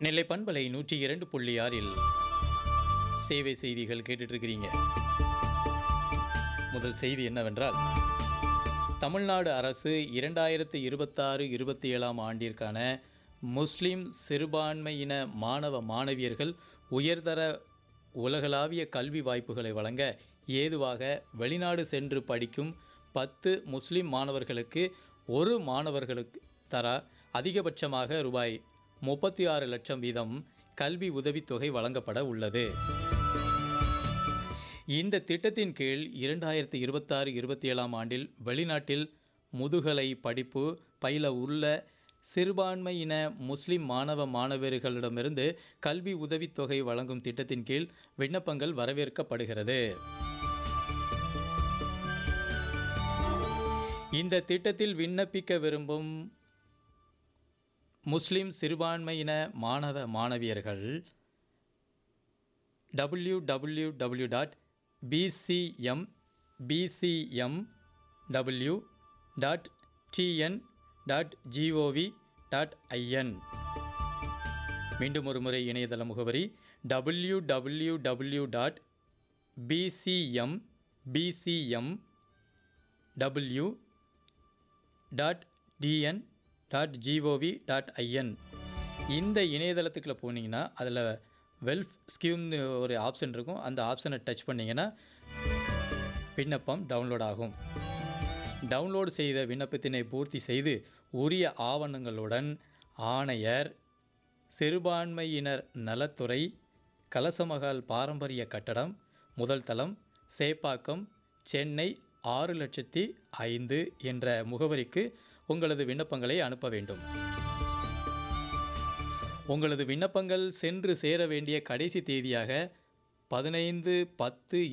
நெல்லை பண்பலை நூற்றி இரண்டு புள்ளி ஆறில் சேவை செய்திகள் கேட்டுட்டு இருக்கிறீங்க முதல் செய்தி என்னவென்றால் தமிழ்நாடு அரசு இரண்டாயிரத்து இருபத்தாறு இருபத்தி ஏழாம் ஆண்டிற்கான முஸ்லிம் சிறுபான்மையின மாணவ மாணவியர்கள் உயர்தர உலகளாவிய கல்வி வாய்ப்புகளை வழங்க ஏதுவாக வெளிநாடு சென்று படிக்கும் பத்து முஸ்லிம் மாணவர்களுக்கு ஒரு மாணவர்களுக்கு தர அதிகபட்சமாக ரூபாய் முப்பத்தி ஆறு லட்சம் வீதம் கல்வி உதவித்தொகை வழங்கப்பட உள்ளது இந்த திட்டத்தின் கீழ் இரண்டாயிரத்தி இருபத்தாறு இருபத்தி ஏழாம் ஆண்டில் வெளிநாட்டில் முதுகலை படிப்பு பயில உள்ள சிறுபான்மையின முஸ்லிம் மாணவ மாணவர்களிடமிருந்து கல்வி உதவித்தொகை வழங்கும் திட்டத்தின் கீழ் விண்ணப்பங்கள் வரவேற்கப்படுகிறது இந்த திட்டத்தில் விண்ணப்பிக்க விரும்பும் முஸ்லிம் சிறுபான்மையின மாணவ மாணவியர்கள் W W W dot BCM BCM W dot TN dot GOV dot IN மீண்டும் ஒரு முறை இணையதள முகவரி W W W dot BCM BCM W dot TN dot GOV dot IN இந்த இணையதளத்துக்குள்ளே போனீங்கன்னா அதில் வெல்ஃப் ஸ்கீம்னு ஒரு ஆப்ஷன் இருக்கும் அந்த ஆப்ஷனை டச் பண்ணிங்கன்னா விண்ணப்பம் டவுன்லோட் ஆகும் டவுன்லோடு செய்த விண்ணப்பத்தினை பூர்த்தி செய்து உரிய ஆவணங்களுடன் ஆணையர் சிறுபான்மையினர் நலத்துறை கலசமகால் பாரம்பரிய கட்டடம் முதல் தளம் சேப்பாக்கம் சென்னை ஆறு லட்சத்தி ஐந்து என்ற முகவரிக்கு உங்களது விண்ணப்பங்களை அனுப்ப வேண்டும் உங்களது விண்ணப்பங்கள் சென்று சேர வேண்டிய கடைசி தேதியாக பதினைந்து பத்து